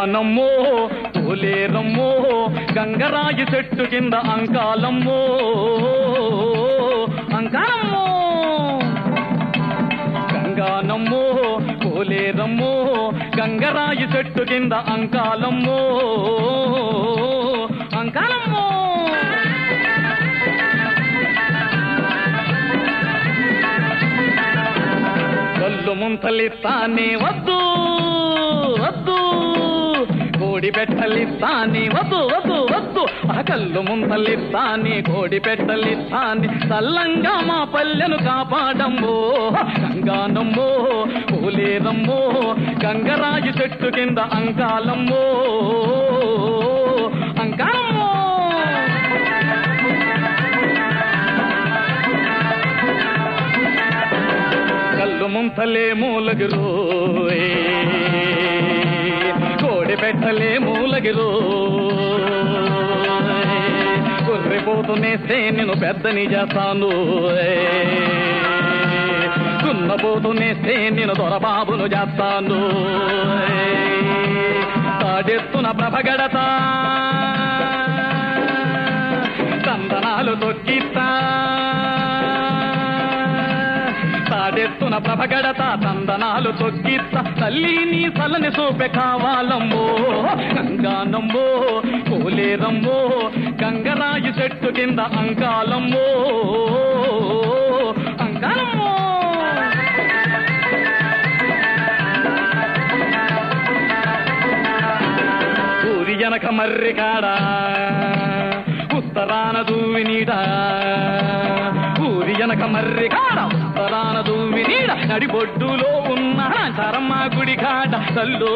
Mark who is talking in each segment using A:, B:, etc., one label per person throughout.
A: గంగానమ్మో పోలేరమ్మో గంగరాయి చెట్టు కింద అంకాలమ్మో అంకాలమ్మో గంగానమ్మో పోలేరమ్మో గంగరాయి చెట్టు కింద అంకాలమ్మో అంకాలమ్మో కళ్ళు ముంతలిస్తానే వద్దు వద్దు కోడి పెట్టలిస్తానే వద్దు వద్దు వద్దు ఆ కళ్ళు ముంతలిస్తానే కోడి పెట్టలిస్తానే చల్లంగా మా పల్లెను కాపాడమ్మో గంగానమ్మో పోలేరమ్మో గంగరాజు చెట్టు కింద అంకాలమ్మో అంకాలమ్మో కళ్ళు ముంతలే మూలగిరు కోడి పెట్టలే మూలగిరు కుర్రిపోతునేస్తే నేను పెద్దని చేస్తాను దున్నపోతునేస్తే నేను దొరబాబును చేస్తాను తాడెత్తున ప్రభగడతా తందనాలు తొక్కిస్తా తాడెత్తున ప్రభగడత తందనాలు తొక్కిస్తా తల్లి నీ సలని చూపె కావాలమ్మో గంగానమ్మో కోలేరమ్మో గంగరాజు చెట్టు కింద అంకాలమ్మో అంకాలమ్మో ఊరి జనక మర్రి కాడా ఉత్తరాన దూవి నీడ ఊరి జనక మర్రి కాడ ఉత్తరాన దూవి నీడ నడిబొడ్డులో ఉన్న చరమ్మ గుడి కాడ తల్లో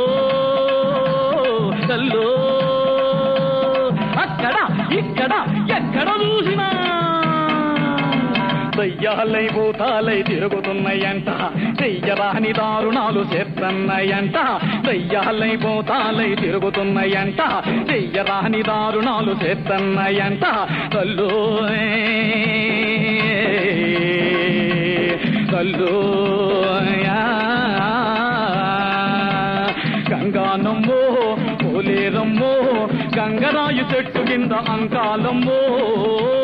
A: తల్లో అక్కడ ఇక్కడ ఎక్కడ చూసినా దయ్యాలై భూతాలై తిరుగుతున్నాయంట చెయ్యరాని దారుణాలు చేస్తున్నాయంట దయ్యాలై భూతాలై తిరుగుతున్నాయంట చెయ్యరాని దారుణాలు చేస్తున్నాయంట కల్లో కల్లో గంగానమ్మో పోలేరమ్మో గంగరాయు చెట్టు కింద అంకాలమ్మో